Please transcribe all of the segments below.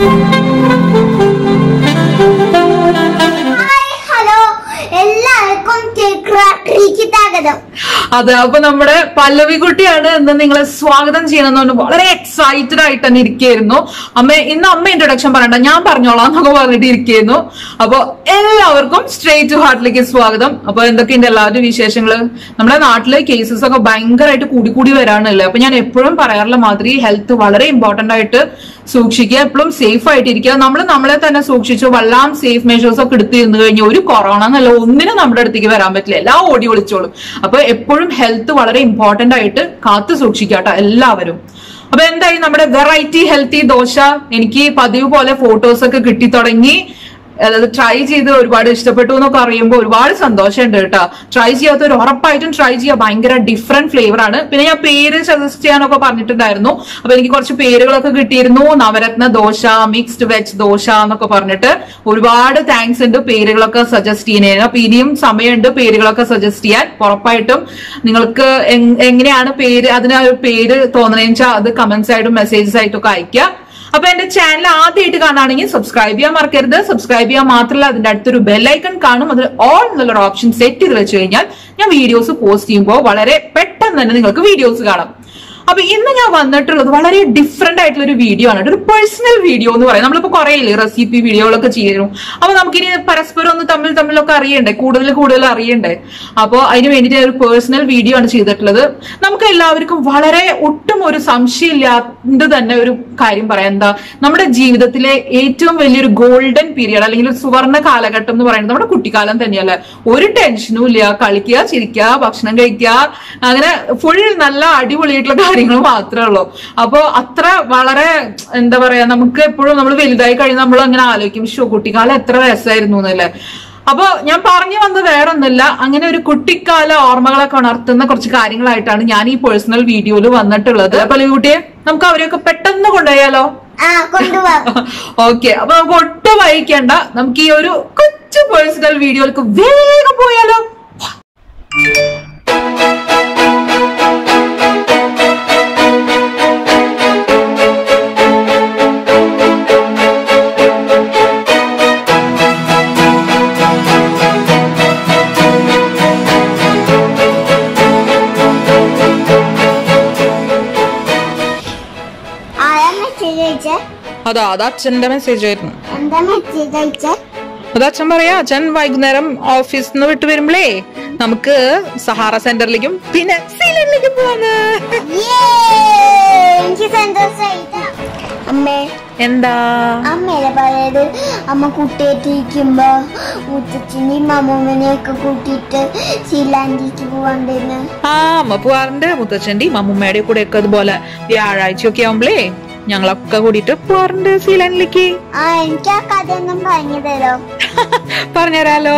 Hi hello എല്ലാവർക്കും cake സ്വാഗതം അതെ അപ്പൊ നമ്മുടെ പല്ലവി കുട്ടിയാണ് ഇന്ന് നിങ്ങളെ സ്വാഗതം ചെയ്യണമെന്ന് വളരെ എക്സൈറ്റഡ് ആയിട്ട് തന്നെ ഇരിക്കുകയായിരുന്നു അമ്മ ഇന്ന് അമ്മ ഇൻട്രൊഡക്ഷൻ പറയണ്ട ഞാൻ പറഞ്ഞോളാം എന്നൊക്കെ പറഞ്ഞിട്ട് ഇരിക്കുകയായിരുന്നു അപ്പൊ എല്ലാവർക്കും സ്ട്രേറ്റ് ടു ഹാർട്ടിലേക്ക് സ്വാഗതം അപ്പൊ എന്തൊക്കെയുണ്ട് എല്ലാവരും വിശേഷങ്ങള് നമ്മുടെ നാട്ടിലെ കേസസ് ഒക്കെ ഭയങ്കരമായിട്ട് കൂടി കൂടി വരാണല്ലേ അപ്പൊ ഞാൻ എപ്പോഴും പറയാറുള്ള മാതിരി ഹെൽത്ത് വളരെ ഇമ്പോർട്ടന്റ് ആയിട്ട് സൂക്ഷിക്കുക എപ്പോഴും സേഫ് ആയിട്ട് ഇരിക്കുക നമ്മൾ നമ്മളെ തന്നെ സൂക്ഷിച്ചു വല്ലാം സേഫ് മെഷേഴ്സ് ഒക്കെ എടുത്തിരുന്നു കഴിഞ്ഞാൽ ഒരു കൊറോണ എന്നല്ല ഒന്നിനും നമ്മുടെ അടുത്തേക്ക് വരാൻ പറ്റില്ല എല്ലാം ഓടി ഒളിച്ചോളും അപ്പൊ എപ്പോഴും ഹെൽത്ത് വളരെ ഇമ്പോർട്ടന്റ് ആയിട്ട് കാത്തു സൂക്ഷിക്കുക കേട്ടോ എല്ലാവരും അപ്പൊ എന്തായി നമ്മുടെ വെറൈറ്റി ഹെൽത്തി ദോശ എനിക്ക് പതിവ് പോലെ ഫോട്ടോസ് ഒക്കെ കിട്ടി തുടങ്ങി അതായത് ട്രൈ ചെയ്ത് ഒരുപാട് ഇഷ്ടപ്പെട്ടു എന്നൊക്കെ അറിയുമ്പോൾ ഒരുപാട് സന്തോഷമുണ്ട് കേട്ടോ ട്രൈ ചെയ്യാത്തവർ ഉറപ്പായിട്ടും ട്രൈ ചെയ്യുക ഭയങ്കര ഡിഫറെന്റ് ഫ്ലേവർ ആണ് പിന്നെ ഞാൻ പേര് സജസ്റ്റ് ചെയ്യാനൊക്കെ പറഞ്ഞിട്ടുണ്ടായിരുന്നു അപ്പൊ എനിക്ക് കുറച്ച് പേരുകളൊക്കെ കിട്ടിയിരുന്നു നവരത്ന ദോശ മിക്സ്ഡ് വെജ് ദോശ എന്നൊക്കെ പറഞ്ഞിട്ട് ഒരുപാട് താങ്ക്സ് ഉണ്ട് പേരുകളൊക്കെ സജസ്റ്റ് ചെയ്യുന്നതിന് അപ്പൊ ഇനിയും സമയമുണ്ട് പേരുകളൊക്കെ സജസ്റ്റ് ചെയ്യാൻ ഉറപ്പായിട്ടും നിങ്ങൾക്ക് എങ്- എങ്ങനെയാണ് പേര് അതിന് ഒരു പേര് തോന്നണേന്ന് വെച്ചാൽ അത് കമന്റ്സ് ആയിട്ടും മെസ്സേജസ് ആയിട്ടും ഒക്കെ അയക്കുക അപ്പൊ എന്റെ ചാനൽ ആദ്യമായിട്ട് കാണുകയാണെങ്കിൽ സബ്സ്ക്രൈബ് ചെയ്യാൻ മറക്കരുത് സബ്സ്ക്രൈബ് ചെയ്യാൻ മാത്രമല്ല അതിന്റെ അടുത്തൊരു ബെല്ലൈക്കൺ കാണും അതിൽ ഓൾ എന്നുള്ളൊരു ഓപ്ഷൻ സെറ്റ് ചെയ്ത് വെച്ച് കഴിഞ്ഞാൽ ഞാൻ വീഡിയോസ് പോസ്റ്റ് ചെയ്യുമ്പോൾ വളരെ പെട്ടെന്ന് തന്നെ നിങ്ങൾക്ക് വീഡിയോസ് കാണാം അപ്പൊ ഇന്ന് ഞാൻ വന്നിട്ടുള്ളത് വളരെ ഡിഫറെന്റ് ആയിട്ടുള്ള ഒരു വീഡിയോ ആണ് ഒരു പേഴ്സണൽ വീഡിയോ എന്ന് പറയാം നമ്മളിപ്പോ കുറെ ഇല്ലേ റെസിപ്പി വീഡിയോകളൊക്കെ ചെയ്യുന്നു അപ്പൊ നമുക്കിനി പരസ്പരം ഒന്ന് തമ്മിൽ തമ്മിലൊക്കെ അറിയണ്ടേ കൂടുതൽ കൂടുതൽ അറിയണ്ടേ അപ്പൊ അതിന് വേണ്ടിയിട്ട് ഒരു പേഴ്സണൽ വീഡിയോ ആണ് ചെയ്തിട്ടുള്ളത് നമുക്ക് എല്ലാവർക്കും വളരെ ഒട്ടും ഒരു സംശയമില്ലാണ്ട് തന്നെ ഒരു കാര്യം പറയാം എന്താ നമ്മുടെ ജീവിതത്തിലെ ഏറ്റവും വലിയൊരു ഗോൾഡൻ പീരിയഡ് അല്ലെങ്കിൽ ഒരു സുവർണ കാലഘട്ടം എന്ന് പറയുന്നത് നമ്മുടെ കുട്ടിക്കാലം തന്നെയല്ലേ ഒരു ടെൻഷനും ഇല്ല കളിക്കുക ചിരിക്കുക ഭക്ഷണം കഴിക്കുക അങ്ങനെ ഫുൾ നല്ല അടിപൊളിയായിട്ടുള്ള കാര്യങ്ങൾ മാത്രമേ ഉള്ളൂ അപ്പൊ അത്ര വളരെ എന്താ പറയാ നമുക്ക് എപ്പോഴും നമ്മൾ വലുതായി കഴിഞ്ഞ് നമ്മൾ അങ്ങനെ ആലോചിക്കും ഷോ കുട്ടിക്കാലം എത്ര രസമായിരുന്നു എന്നല്ലേ അപ്പൊ ഞാൻ പറഞ്ഞു വന്നത് വേറെ ഒന്നുമില്ല അങ്ങനെ ഒരു കുട്ടിക്കാല ഓർമ്മകളൊക്കെ ഉണർത്തുന്ന കുറച്ച് കാര്യങ്ങളായിട്ടാണ് ഞാൻ ഈ പേഴ്സണൽ വീഡിയോയിൽ വന്നിട്ടുള്ളത് അപ്പൊ കുട്ടിയെ നമുക്ക് അവരെയൊക്കെ പെട്ടെന്ന് കൊണ്ടുപോയാലോ ആ കൊണ്ടുപോവാം ഓക്കെ അപ്പൊ നമുക്ക് ഒട്ടും വൈകിക്കണ്ട നമുക്ക് ഈ ഒരു കൊച്ചു പേഴ്സണൽ വീഡിയോയിലേക്ക് വേഗം പോയാലോ ആരാ മെസ്സേജ് അയച്ചേ അതാ അത് അച്ഛന്റെ മെസ്സേജ് ആയിരുന്നു എന്താ മെസ്സേജ് അയച്ചേ അത് അച്ഛൻ പറയാ അച്ഛൻ വൈകുന്നേരം ഓഫീസിൽ നിന്ന് വിട്ടു വരുമ്പളേ നമുക്ക് സഹാറ സെന്ററിലേക്കും പിന്നെ സീലനിലേക്കും പോവാന്ന് Yay! എനിക്ക് സന്തോഷായിട്ടാ അമ്മേ എന്താ അമ്മേടെ പറയത് അമ്മ കുട്ടിയായിട്ടിരിക്കുമ്പോ മുത്തച്ഛനെയും അമ്മൂമ്മനെയൊക്കെ കൂട്ടിയിട്ട് ശീലാന്റിക്ക് പോവാണ്ടെന്ന് ആ അമ്മ പോവാറുണ്ട് മുത്തച്ഛന്റെയും അമ്മൂമ്മയുടെയും കൂടെ ഒക്കെ അതുപോലെ വ്യാഴാഴ്ചയൊക്കെ ആവുമ്പളേ ഞങ്ങളൊക്കെ കൂടിയിട്ട് പോവാറുണ്ട് സീലാൻഡിലേക്ക് ആ എനിക്ക് ആ കഥയൊന്നും പറഞ്ഞു തരോ പറഞ്ഞുതരാലോ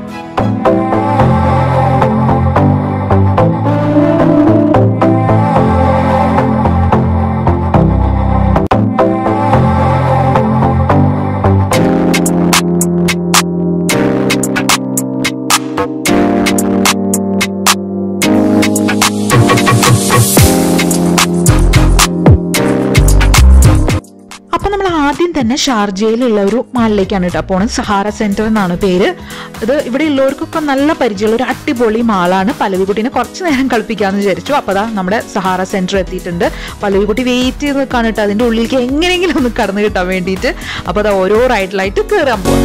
അപ്പൊ നമ്മൾ ആദ്യം തന്നെ ഷാർജയിലുള്ള ഒരു മാളിലേക്കാണ് കേട്ടോ പോണത് സഹാറ സെന്റർ എന്നാണ് പേര് ഇത് ഇവിടെ ഉള്ളവർക്കൊക്കെ നല്ല പരിചയമുള്ള ഒരു അടിപൊളി മാളാണ് പലവിക്കുട്ടീനെ കുറച്ച് നേരം കളിപ്പിക്കാന്ന് വിചാരിച്ചു അപ്പൊ അതാ നമ്മുടെ സഹാറ സെന്റർ എത്തിയിട്ടുണ്ട് പലവിക്കുട്ടി വെയിറ്റ് ചെയ്ത് നിൽക്കാണ് കേട്ടോ അതിന്റെ ഉള്ളിലേക്ക് എങ്ങനെയെങ്കിലും ഒന്ന് കടന്നു കിട്ടാൻ വേണ്ടിയിട്ട് അപ്പൊ അതാ ഓരോ റൈഡിലായിട്ട് കയറാൻ പോകും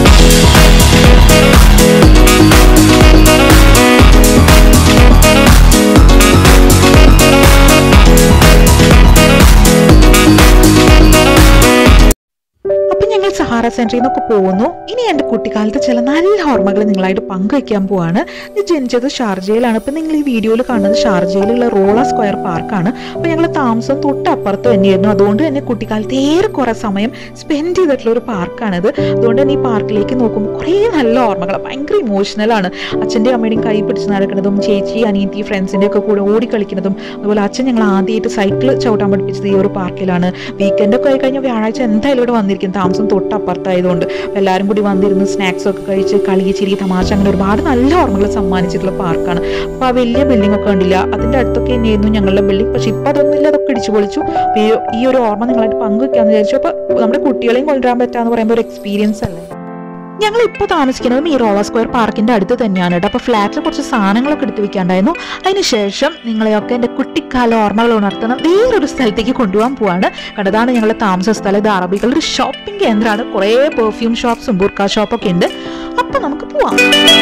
അപ്പൊ ഞങ്ങൾ സഹാറ സെന്ററിൽ നിന്നൊക്കെ പോകുന്നു ഇനി എന്റെ കുട്ടിക്കാലത്ത് ചില നല്ല ഓർമ്മകൾ നിങ്ങളായിട്ട് പങ്കുവയ്ക്കാൻ പോവാണ് ഞാൻ ജനിച്ചത് ഷാർജയിലാണ് ഇപ്പൊ നിങ്ങൾ ഈ വീഡിയോയിൽ കാണുന്നത് ഷാർജയിലുള്ള റോള സ്ക്വയർ പാർക്കാണ് അപ്പൊ ഞങ്ങൾ താമസം തൊട്ടപ്പുറത്ത് തന്നെയായിരുന്നു അതുകൊണ്ട് തന്നെ കുട്ടിക്കാലത്ത് ഏറെ കുറെ സമയം സ്പെൻഡ് ചെയ്തിട്ടുള്ള ഒരു പാർക്കാണിത് അതുകൊണ്ട് തന്നെ ഈ പാർക്കിലേക്ക് നോക്കുമ്പോൾ കുറേ നല്ല ഓർമ്മകൾ ഭയങ്കര ഇമോഷണൽ ആണ് അച്ഛൻ്റെ അമ്മയുടെയും കൈ പിടിച്ച് നടക്കുന്നതും ചേച്ചി അനിയത്തി ഫ്രണ്ട്സിൻ്റെ ഒക്കെ കൂടെ ഓടിക്കളിക്കുന്നതും അതുപോലെ അച്ഛൻ ഞങ്ങൾ ആദ്യമായിട്ട് സൈക്കിൾ ചവിട്ടാൻ പഠിപ്പിച്ചത് ഈ ഒരു പാർക്കിലാണ് വീക്കെൻഡ് ഒക്കെ ആയി കഴിഞ്ഞാൽ വ്യാഴാഴ്ച എന്തായാലും ഇവിടെ വന്നിരിക്കും താമസം തൊട്ടപ്പുറം തൊട്ടപ്പുറത്തായതുകൊണ്ട് എല്ലാവരും കൂടി വന്നിരുന്ന് സ്നാക്സ് ഒക്കെ കഴിച്ച് കളി ചിരി തമാശ അങ്ങനെ ഒരുപാട് നല്ല ഓർമ്മകൾ സമ്മാനിച്ചിട്ടുള്ള പാർക്കാണ് അപ്പോൾ ആ വലിയ ബിൽഡിംഗ് ഒക്കെ കണ്ടില്ല അതിൻ്റെ അടുത്തൊക്കെ തന്നെയായിരുന്നു ഞങ്ങളുടെ ബിൽഡിംഗ് പക്ഷെ ഇപ്പം അതൊന്നും ഇല്ല അതൊക്കെ ഇടിച്ചു പൊളിച്ചു അപ്പോൾ ഈ- ഈ ഒരു ഓർമ്മ നിങ്ങളായിട്ട് പങ്കുവെക്കാന്ന് വിചാരിച്ചു അപ്പോൾ നമ്മുടെ കുട്ടികളെയും കൊണ്ടുവരാൻ പറ്റാന്ന് പറയുമ്പോൾ ഒരു എക്സ്പീരിയൻസ് അല്ലേ ഞങ്ങൾ ഇപ്പോൾ താമസിക്കുന്നതും ഈ റോളർ സ്ക്വയർ പാർക്കിന്റെ അടുത്ത് തന്നെയാണ് കേട്ടോ അപ്പോൾ ഫ്ലാറ്റിൽ കുറച്ച് സാധനങ്ങളൊക്കെ എടുത്ത് വെക്കാണ്ടായിരുന്നു അതിനുശേഷം നിങ്ങളെയൊക്കെ എൻ്റെ കുട്ടിക്കാല ഓർമ്മകൾ ഉണർത്തുന്ന വേറൊരു സ്ഥലത്തേക്ക് കൊണ്ടുപോകാൻ പോവാണ് കണ്ടതാണ് ഞങ്ങളുടെ താമസ സ്ഥലം ഇത് അറബികളുടെ ഒരു ഷോപ്പിംഗ് കേന്ദ്രമാണ് കുറേ പെർഫ്യൂം ഷോപ്സും ബുർക്ക ഷോപ്പൊക്കെ ഉണ്ട് അപ്പം നമുക്ക് പോവാം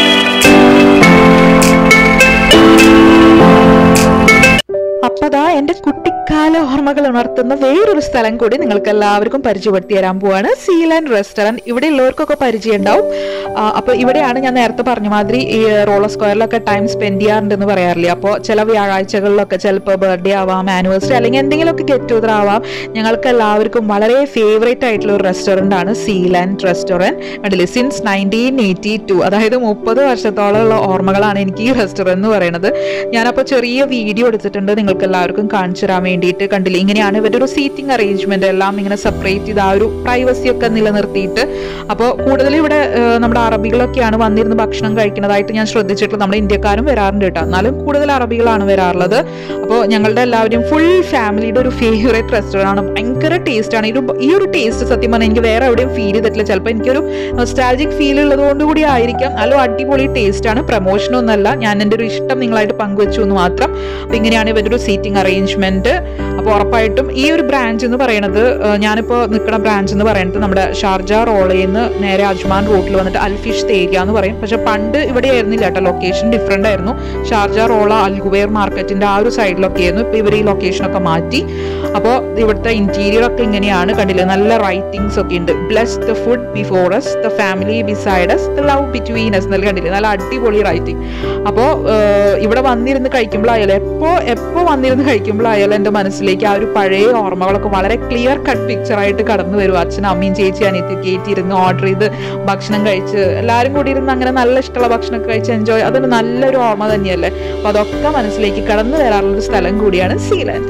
അപ്പതാ എൻ്റെ കുട്ടിക്കാല ഓർമ്മകൾ ഉണർത്തുന്ന വേറൊരു സ്ഥലം കൂടി നിങ്ങൾക്ക് എല്ലാവർക്കും പരിചയപ്പെടുത്തി തരാൻ പോവാണ് സീലാൻഡ് റെസ്റ്റോറൻറ്റ് ഇവിടെ ഉള്ളവർക്കൊക്കെ പരിചയം ഉണ്ടാവും ആ, അപ്പോൾ ഇവിടെയാണ് ഞാൻ നേരത്തെ പറഞ്ഞ മാതിരി ഈ റോളർ സ്ക്വയറിലൊക്കെ ടൈം സ്പെൻഡ് ചെയ്യാറുണ്ടെന്ന് പറയാറില്ലേ അപ്പോൾ ചില വ്യാഴാഴ്ചകളിലൊക്കെ ചിലപ്പോൾ ബർത്ത്ഡേ ആവാം ആനിവേഴ്സറി അല്ലെങ്കിൽ എന്തെങ്കിലുമൊക്കെ ഗെറ്റ് ടുഗദർ ആവാം ഞങ്ങൾക്ക് എല്ലാവർക്കും വളരെ ഫേവറേറ്റ് ആയിട്ടുള്ള ഒരു റെസ്റ്റോറൻ്റ് ആണ് സീലാൻഡ് റെസ്റ്റോറൻറ്റ് കണ്ടില്ലേ സിൻസ് നയൻറ്റീൻ എയ്റ്റി ടു അതായത് മുപ്പത് വർഷത്തോളമുള്ള ഓർമ്മകളാണ് എനിക്ക് ഈ റെസ്റ്റോറൻറ്റ് എന്ന് പറയുന്നത് ഞാനപ്പോൾ ചെറിയ വീഡിയോ എടുത്തിട്ടുണ്ട് നിങ്ങൾക്ക് എല്ലാവർക്കും കാണിച്ചു തരാൻ വേണ്ടിയിട്ട് കണ്ടില്ലേ ഇങ്ങനെയാണ് ഇവരുടെ ഒരു സീറ്റിംഗ് അറേഞ്ച്മെന്റ് എല്ലാം ഇങ്ങനെ സെപ്പറേറ്റ് ചെയ്ത് ആ ഒരു പ്രൈവസി ഒക്കെ നിലനിർത്തിയിട്ട് അപ്പോൾ കൂടുതൽ ഇവിടെ ഏഹ്, നമ്മുടെ അറബികളൊക്കെയാണ് വന്നിരുന്ന് ഭക്ഷണം കഴിക്കുന്നതായിട്ട് ഞാൻ ശ്രദ്ധിച്ചിട്ടുള്ളത് നമ്മുടെ ഇന്ത്യക്കാരും വരാറുണ്ട് കേട്ടോ എന്നാലും കൂടുതൽ അറബികളാണ് വരാറുള്ളത് അപ്പോൾ ഞങ്ങളുടെ എല്ലാവരും ഫുൾ ഫാമിലിയുടെ ഒരു ഫേവറേറ്റ് റെസ്റ്റോറൻ്റ് ആണ് ഭയങ്കര ടേസ്റ്റ് ആണ് ഇത് ഈ ഒരു ടേസ്റ്റ് സത്യം പറഞ്ഞാൽ എനിക്ക് വേറെ എവിടെയും ഫീൽ ചെയ്തിട്ടില്ല ചിലപ്പോൾ എനിക്കൊരു നൊസ്റ്റാൾജിക് ഫീൽ ഉള്ളതുകൊണ്ട് കൂടി ആയിരിക്കാം നല്ല അടിപൊളി ടേസ്റ്റ് ആണ് പ്രൊമോഷനൊന്നല്ല ഞാൻ എൻ്റെ ഒരു ഇഷ്ടം നിങ്ങളായിട്ട് പങ്കുവെച്ചു എന്ന് മാത്രം അപ്പോൾ ഇങ്ങനെയാണ് ഇവരുടെ ഒരു സീറ്റിംഗ് അറേഞ്ച്മെന്റ് അപ്പോൾ ഉറപ്പായിട്ടും ഈ ഒരു ബ്രാഞ്ച് എന്ന് പറയുന്നത് ഏഹ്, ഞാനിപ്പോൾ നിൽക്കുന്ന ബ്രാഞ്ച് എന്ന് പറയുന്നത് നമ്മുടെ ഷാർജ റോളയിൽ നിന്ന് നേരെ അജ്മാൻ റൂട്ടിൽ വന്നിട്ട് അൽഫിഷ് ഏരിയ എന്ന് പറയും പക്ഷെ പണ്ട് ഇവിടെ ആയിരുന്നില്ല കേട്ടോ ലൊക്കേഷൻ ഡിഫറെൻ്റ് ആയിരുന്നു ഷാർജ റോള അൽഗുവേർ മാർക്കറ്റിന്റെ ആ ഒരു സൈഡിലൊക്കെ ആയിരുന്നു ഇപ്പോൾ ഇവർ ഈ ലൊക്കേഷനൊക്കെ മാറ്റി അപ്പോൾ ഇവിടുത്തെ ഇന്റീരിയർ ഒക്കെ ഇങ്ങനെയാണ് കണ്ടില്ലേ നല്ല റൈറ്റിംഗ്സ് ഒക്കെ ഉണ്ട് bless the food before us the family beside us the love between us എന്നല്ല കണ്ടില്ലേ നല്ല അടിപൊളി റൈറ്റിംഗ് അപ്പോൾ ഇവിടെ വന്നിരുന്ന് കഴിക്കുമ്പോഴായാലും എപ്പോൾ എപ്പോൾ വന്നിരുന്ന് കഴിക്കുമ്പോഴായാലും എൻ്റെ മനസ്സിലേക്ക് ആ ഒരു പഴയ ഓർമ്മകളൊക്കെ വളരെ ക്ലിയർ കട്ട് പിക്ചർ ആയിട്ട് കടന്നു വരും അച്ഛനും അമ്മയും ചേച്ചി അനിയത്തി കയറ്റിയിരുന്ന് ഓർഡർ ചെയ്ത് ഭക്ഷണം കഴിച്ച് എല്ലാവരും കൂടി ഇരുന്ന് അങ്ങനെ നല്ല ഇഷ്ടമുള്ള ഭക്ഷണമൊക്കെ കഴിച്ച് എൻജോയ് അതൊരു നല്ലൊരു ഓർമ്മ തന്നെയല്ലേ അപ്പോൾ അതൊക്കെ മനസ്സിലേക്ക് കടന്നു വരാറുള്ള ഒരു സ്ഥലം കൂടിയാണ് സീലാൻഡ്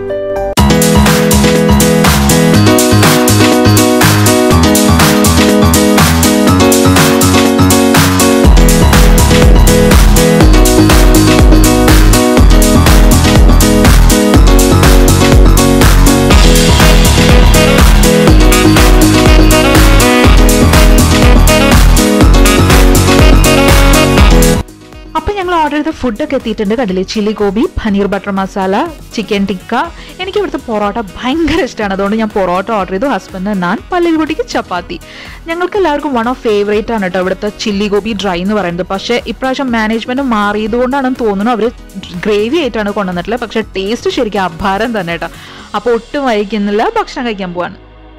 അപ്പൊ ഞങ്ങൾ ഓർഡർ ചെയ്ത ഫുഡൊക്കെ എത്തിയിട്ടുണ്ട് കണ്ടില്ലേ chilli gobi paneer butter masala chicken tikka എനിക്ക് ഇവിടുത്തെ പൊറോട്ട ഭയങ്കര ഇഷ്ടമാണ് അതുകൊണ്ട് ഞാൻ പൊറോട്ട ഓർഡർ ചെയ്തു ഹസ്ബൻഡ് നാൻ പല്ലിക്കുട്ടിക്ക് ചപ്പാത്തി ഞങ്ങൾക്ക് എല്ലാവർക്കും വൺ ഓഫ് ഫേവറേറ്റ് ആണ് കേട്ടോ ഇവിടുത്തെ ചില്ലി ഗോബി ഡ്രൈ എന്ന് പറയുന്നത് പക്ഷേ ഇപ്രാവശ്യം മാനേജ്മെന്റ് മാറിയതുകൊണ്ടാണെന്ന് തോന്നുന്നു അവർ ഗ്രേവി ആയിട്ടാണ് കൊണ്ടുവന്നിട്ടുള്ളത് പക്ഷേ ടേസ്റ്റ് ശരിക്കും അഭാരം തന്നെ കേട്ടോ അപ്പോൾ ഒട്ടും വൈകുന്നില്ല ഭക്ഷണം കഴിക്കാൻ പോവാണ്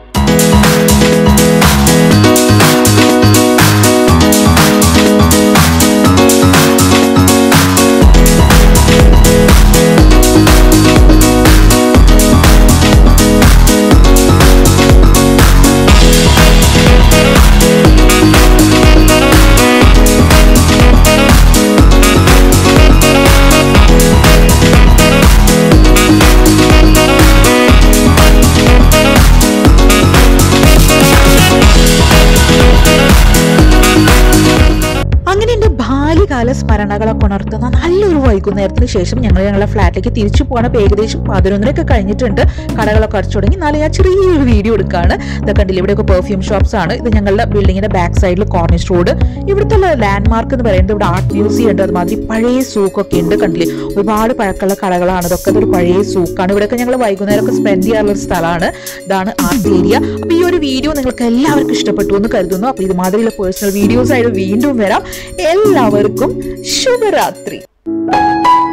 അങ്ങനെ എൻ്റെ ബാല്യകാല സ്മരണകളൊക്കെ ഉണർത്തുന്ന നല്ലൊരു വൈകുന്നേരത്തിന് ശേഷം ഞങ്ങൾ ഞങ്ങളുടെ ഫ്ലാറ്റിലേക്ക് തിരിച്ചു പോകണം ഇപ്പോൾ ഏകദേശം പതിനൊന്നരയൊക്കെ കഴിഞ്ഞിട്ടുണ്ട് കടകളൊക്കെ അടച്ചു തുടങ്ങി എന്നാലും ഞാൻ ചെറിയൊരു വീഡിയോ എടുക്കുകയാണ് ഇത് കണ്ടില്ല ഇവിടെയൊക്കെ പെർഫ്യൂം ഷോപ്സ് ആണ് ഇത് ഞങ്ങളുടെ ബിൽഡിങ്ങിന്റെ ബാക്ക് സൈഡിൽ കോർണിഷ് റോഡ് ഇവിടുത്തെ ലാൻഡ് മാർക്ക് എന്ന് പറയുന്നത് ഇവിടെ ആർട്ട് മ്യൂസിയം ഉണ്ട് അതുമാതിരി പഴയ സൂക്കൊക്കെ ഉണ്ട് കണ്ടില്ലേ ഒരുപാട് പഴക്കമുള്ള കടകളാണ് ഇതൊക്കെ ഒരു പഴയ സൂക്കാണ് ഇവിടെയൊക്കെ ഞങ്ങൾ വൈകുന്നേരമൊക്കെ സ്പെൻഡ് ചെയ്യാറുള്ള ഒരു സ്ഥലമാണ് ഇതാണ് ആർട്ട് ഏരിയ അപ്പോൾ ഈ ഒരു വീഡിയോ നിങ്ങൾക്ക് എല്ലാവർക്കും ഇഷ്ടപ്പെട്ടു എന്ന് കരുതുന്നു അപ്പോൾ ഇതുമാതിരിയുള്ള പേഴ്സണൽ വീഡിയോസ് ആയിട്ട് വീണ്ടും വരാം എല്ലാവർക്കും ശുഭരാത്രി